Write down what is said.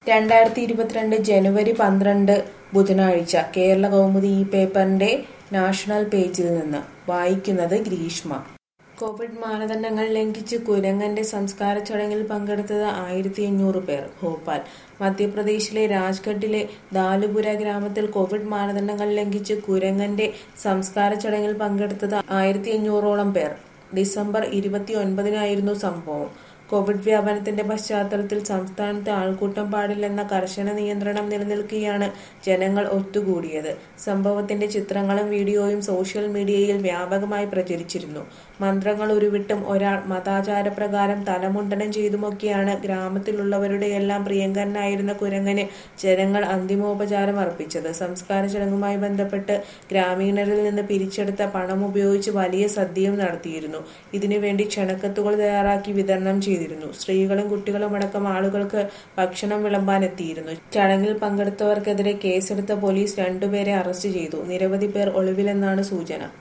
രണ്ടായിരത്തി ഇരുപത്തിരണ്ട് ജനുവരി പന്ത്രണ്ട് ബുധനാഴ്ച കേരള കൗമുദി ഈ പേപ്പറിന്റെ നാഷണൽ പേജിൽ നിന്ന് വായിക്കുന്നത് ഗ്രീഷ്മ കോവിഡ് മാനദണ്ഡങ്ങൾ ലംഘിച്ച് കുരങ്ങന്റെ സംസ്കാര ചടങ്ങിൽ പങ്കെടുത്തത് ആയിരത്തി അഞ്ഞൂറ് പേർ ഭോപ്പാൽ മധ്യപ്രദേശിലെ രാജ്ഘട്ടിലെ ദാലുപുര ഗ്രാമത്തിൽ കോവിഡ് മാനദണ്ഡങ്ങൾ ലംഘിച്ച് കുരങ്ങന്റെ സംസ്കാര ചടങ്ങിൽ പങ്കെടുത്തത് ആയിരത്തി അഞ്ഞൂറോളം പേർ ഡിസംബർ ഇരുപത്തി ഒൻപതിനായിരുന്നു സംഭവം കോവിഡ് വ്യാപനത്തിന്റെ പശ്ചാത്തലത്തിൽ സംസ്ഥാനത്ത് ആൾക്കൂട്ടം പാടില്ലെന്ന കർശന നിയന്ത്രണം നിലനിൽക്കെയാണ് ജനങ്ങൾ ഒത്തുകൂടിയത് സംഭവത്തിന്റെ ചിത്രങ്ങളും വീഡിയോയും സോഷ്യൽ മീഡിയയിൽ വ്യാപകമായി പ്രചരിച്ചിരുന്നു മന്ത്രങ്ങൾ ഉരുവിട്ടും ഒരാൾ മതാചാരപ്രകാരം തലമുണ്ടനം ചെയ്തുമൊക്കെയാണ് ഗ്രാമത്തിലുള്ളവരുടെ എല്ലാം പ്രിയങ്കരനായിരുന്ന കുരങ്ങന് ജനങ്ങൾ അന്തിമോപചാരം അർപ്പിച്ചത് സംസ്കാര ചടങ്ങുമായി ബന്ധപ്പെട്ട് ഗ്രാമീണരിൽ നിന്ന് പിരിച്ചെടുത്ത പണം ഉപയോഗിച്ച് വലിയ സദ്യയും നടത്തിയിരുന്നു ഇതിനുവേണ്ടി ക്ഷണക്കത്തുകൾ തയ്യാറാക്കി വിതരണം ചെയ്തിരുന്നു സ്ത്രീകളും കുട്ടികളും അടക്കം ആളുകൾക്ക് ഭക്ഷണം വിളമ്പാനെത്തിയിരുന്നു ചടങ്ങിൽ പങ്കെടുത്തവർക്കെതിരെ കേസെടുത്ത പോലീസ് രണ്ടുപേരെ അറസ്റ്റ് ചെയ്തു നിരവധി പേർ ഒളിവിലെന്നാണ് സൂചന